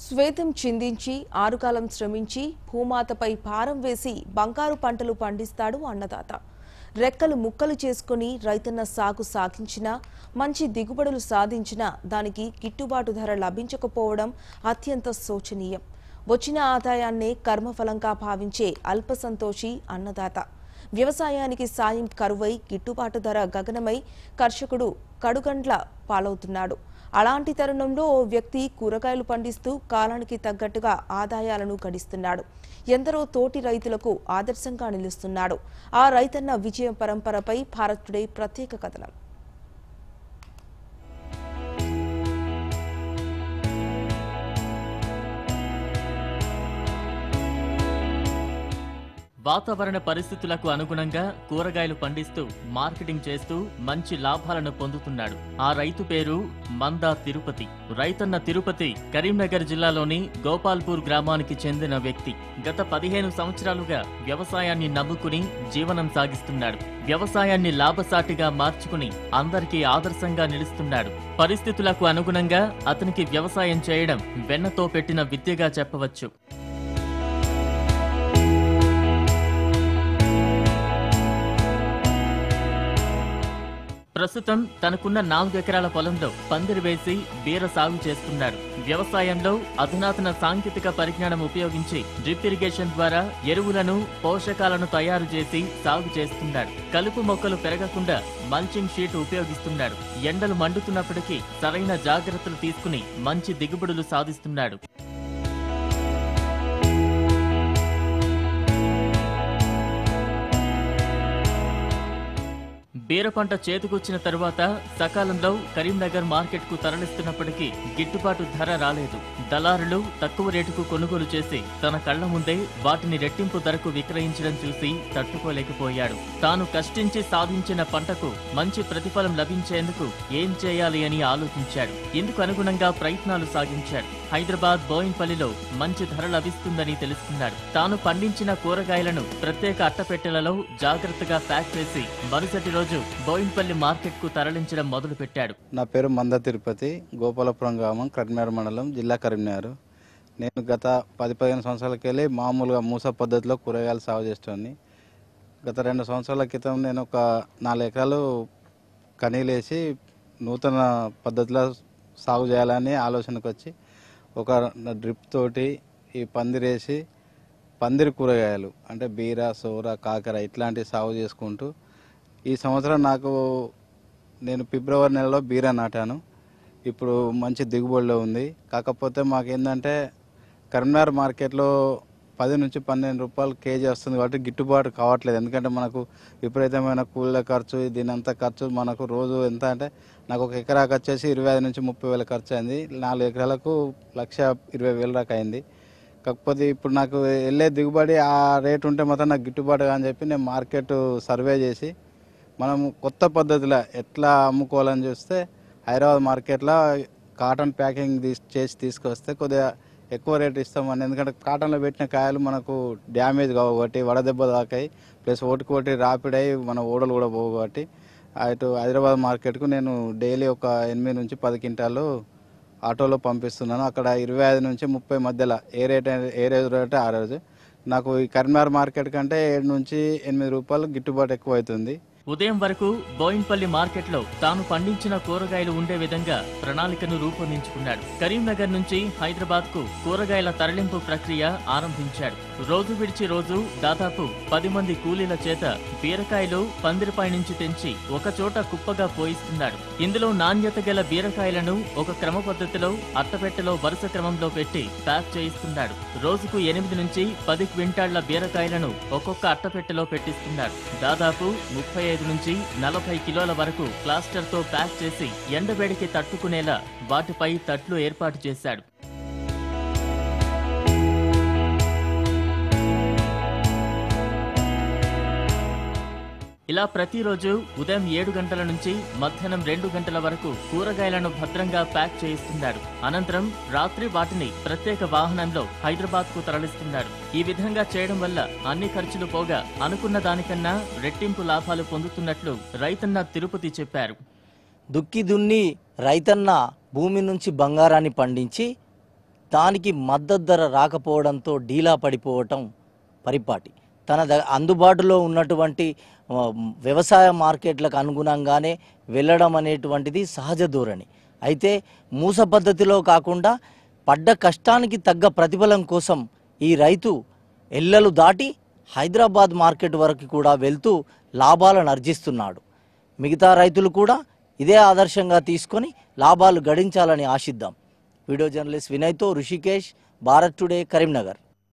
శ్వేతం చిందించి ఆరుకాలం శ్రమించి భూమాతపై భారం వేసి బంగారు పంటలు పండిస్తాడు అన్నదాత రెక్కలు ముక్కలు చేసుకుని రైతన్న సాగు సాగించినా మంచి దిగుబడులు సాధించినా దానికి గిట్టుబాటు ధర లభించకపోవడం అత్యంత శోచనీయం వచ్చిన ఆదాయాన్నే కర్మఫలంగా భావించే అల్ప సంతోషి అన్నదాత వ్యవసాయానికి సాయం కరువై గిట్టుబాటు ధర గగనమై కర్షకుడు కడుగండ్ల పాలవుతున్నాడు అలాంటి తరుణంలో ఓ వ్యక్తి కూరగాయలు పండిస్తూ కాలానికి తగ్గట్టుగా ఆదాయాలను గడిస్తున్నాడు ఎందరో తోటి రైతులకు ఆదర్శంగా నిలుస్తున్నాడు ఆ రైతన్న విజయం పరంపరపై భారత్ టుడే ప్రత్యేక కథనం వాతావరణ పరిస్థితులకు అనుగుణంగా కూరగాయలు పండిస్తూ మార్కెటింగ్ చేస్తూ మంచి లాభాలను పొందుతున్నాడు ఆ రైతు పేరు మందా తిరుపతి రైతన్న తిరుపతి కరీంనగర్ జిల్లాలోని గోపాల్పూర్ గ్రామానికి చెందిన వ్యక్తి గత పదిహేను సంవత్సరాలుగా వ్యవసాయాన్ని నమ్ముకుని జీవనం సాగిస్తున్నాడు వ్యవసాయాన్ని లాభసాటిగా మార్చుకుని అందరికీ ఆదర్శంగా నిలుస్తున్నాడు పరిస్థితులకు అనుగుణంగా అతనికి వ్యవసాయం చేయడం వెన్నతో పెట్టిన విద్యగా చెప్పవచ్చు ప్రస్తుతం తనకున్న నాలుగు ఎకరాల పొలంలో పందిరి వేసి బీర సాగు చేస్తున్నాడు వ్యవసాయంలో అధునాతన సాంకేతిక పరిజ్ఞానం ఉపయోగించి డ్రిప్ ఇరిగేషన్ ద్వారా ఎరువులను పోషకాలను తయారు చేసి సాగు చేస్తున్నాడు కలుపు మొక్కలు పెరగకుండా మల్చింగ్ షీట్ ఉపయోగిస్తున్నాడు ఎండలు మండుతున్నప్పటికీ సరైన జాగ్రత్తలు తీసుకుని మంచి దిగుబడులు సాధిస్తున్నాడు బీర పంట చేతికొచ్చిన తరువాత సకాలంలో కరీంనగర్ మార్కెట్ కు తరలిస్తున్నప్పటికీ గిట్టుబాటు ధర రాలేదు దళారులు తక్కువ రేటుకు కొనుగోలు చేసి తన కళ్ల ముందే వాటిని రెట్టింపు ధరకు విక్రయించడం చూసి తట్టుకోలేకపోయాడు తాను కష్టించి సాధించిన పంటకు మంచి ప్రతిఫలం లభించేందుకు ఏం చేయాలి అని ఆలోచించాడు ఇందుకు అనుగుణంగా ప్రయత్నాలు సాగించాడు హైదరాబాద్ బోయిన్పల్లిలో మంచి ధర లభిస్తుందని తెలుసుకున్నాడు తాను పండించిన కూరగాయలను ప్రత్యేక అట్టపెట్టెలలో జాగ్రత్తగా ప్యాక్ చేసి మరుసటి రోజు బోయిన్పల్లి మార్కెట్ కు తరలించడం మొదలు పెట్టాడు నా పేరు మంద తిరుపతి గోపాలపురం గ్రామం కరీంనగర్ మండలం జిల్లా కరీంనగర్ నేను గత పది పదిహేను సంవత్సరాలకి వెళ్ళి మామూలుగా మూస పద్ధతిలో కూరగాయలు సాగు చేసేవాడిని గత రెండు సంవత్సరాల క్రితం నేను ఒక నాలుగు ఎకరాలు కనీలేసి నూతన పద్ధతిలో సాగు చేయాలని ఆలోచనకు వచ్చి ఒక డ్రిప్ తోటి ఈ పందిరేసి పందిరి కూరగాయలు అంటే బీర సోర కాకర ఇట్లాంటివి సాగు చేసుకుంటూ ఈ సంవత్సరం నాకు నేను ఫిబ్రవరి నెలలో బీర నాటాను ఇప్పుడు మంచి దిగుబడిలో ఉంది కాకపోతే మాకేందంటే కరీంనగర్ మార్కెట్లో పది నుంచి పన్నెండు రూపాయలు కేజీ వస్తుంది కాబట్టి గిట్టుబాటు కావట్లేదు ఎందుకంటే మనకు విపరీతమైన కూలీల ఖర్చు దీనంతా ఖర్చు మనకు రోజు ఎంత అంటే నాకు ఒక ఎకరాకు వచ్చేసి ఇరవై ఐదు నుంచి ముప్పై వేల ఖర్చు అయింది నాలుగు ఎకరాలకు లక్ష ఇరవై వేల దాకా అయింది కాకపోతే ఇప్పుడు నాకు వెళ్ళే దిగుబడి ఆ రేట్ ఉంటే మాత్రం నాకు గిట్టుబాటు అని చెప్పి నేను మార్కెట్ సర్వే చేసి మనం కొత్త పద్ధతిలో ఎట్లా అమ్ముకోవాలని చూస్తే హైదరాబాద్ మార్కెట్లో కాటన్ ప్యాకింగ్ తీసి చేసి తీసుకొస్తే కొద్దిగా ఎక్కువ రేట్ ఇస్తామని ఎందుకంటే కాటన్లో పెట్టిన కాయలు మనకు డ్యామేజ్ కావు కాబట్టి వడదెబ్బ తాకాయి ప్లస్ ఓటుకోటి రాపిడ్ అయ్యి మన ఓడలు కూడా పోవు కాబట్టి అటు హైదరాబాద్ మార్కెట్కు నేను డైలీ ఒక ఎనిమిది నుంచి పది క్వింటాలు ఆటోలో పంపిస్తున్నాను అక్కడ ఇరవై ఐదు నుంచి ముప్పై మధ్యలో ఏ రేట్ అయినా- ఏ రోజు రేట్ ఆ రోజు నాకు ఈ కరీంనగర్ మార్కెట్ కంటే ఏడు నుంచి ఎనిమిది రూపాయలు గిట్టుబాటు ఎక్కువ అవుతుంది ఉదయం వరకు బోయిన్పల్లి మార్కెట్లో తాను పండించిన కూరగాయలు ఉండే విధంగా ప్రణాళికను రూపొందించుకున్నాడు కరీంనగర్ నుంచి హైదరాబాద్ కు కూరగాయల తరలింపు ప్రక్రియ ఆరంభించాడు రోజు విడిచి రోజు దాదాపు పది మంది కూలీల చేత బీరకాయలు పందిరిపై నుంచి తెంచి ఒక చోట కుప్పగా పోయిస్తున్నాడు ఇందులో నాణ్యత గల బీరకాయలను ఒక క్రమ పద్ధతిలో అట్టపెట్టెలో వరుస క్రమంలో పెట్టి ప్యాక్ చేయిస్తున్నాడు రోజుకు ఎనిమిది నుంచి పది క్వింటాళ్ల బీరకాయలను ఒక్కొక్క అట్టపెట్టెలో పెట్టిస్తున్నాడు దాదాపు ముప్పై ఐదు నుంచి నలభై కిలోల వరకు ప్లాస్టర్ తో ప్యాక్ చేసి ఎండవేడికి తట్టుకునేలా వాటిపై తట్లు ఏర్పాటు చేశాడు ఇలా ప్రతిరోజు ఉదయం ఏడు గంటల నుంచి మధ్యాహ్నం రెండు గంటల వరకు కూరగాయలను భద్రంగా ప్యాక్ చేయిస్తున్నాడు అనంతరం రాత్రి వాటిని ప్రత్యేక వాహనంలో హైదరాబాద్ కు తరలిస్తున్నాడు ఈ విధంగా చేయడం వల్ల అన్ని ఖర్చులు పోగా అనుకున్న దానికన్నా రెట్టింపు లాభాలు పొందుతున్నట్లు రైతన్న తిరుపతి చెప్పారు దుక్కి దున్ని రైతన్న భూమి నుంచి బంగారాన్ని పండించి దానికి మద్దతు ధర రాకపోవడంతో డీలా పడిపోవటం పరిపాటి తన ద అందుబాటులో ఉన్నటువంటి ఆ, వ్యవసాయ మార్కెట్లకు అనుగుణంగానే వెళ్ళడం అనేటువంటిది సహజ ధోరణి అయితే మూస పద్ధతిలో కాకుండా పడ్డ కష్టానికి తగ్గ ప్రతిఫలం కోసం ఈ రైతు ఎల్లలు దాటి హైదరాబాద్ మార్కెట్ వరకు కూడా వెళ్తూ లాభాలను ఆర్జిస్తున్నాడు మిగతా రైతులు కూడా ఇదే ఆదర్శంగా తీసుకొని లాభాలు గడించాలని ఆశిద్దాం వీడియో జర్నలిస్ట్ వినయ్తో ఋషికేష్ భారత్ టుడే కరీంనగర్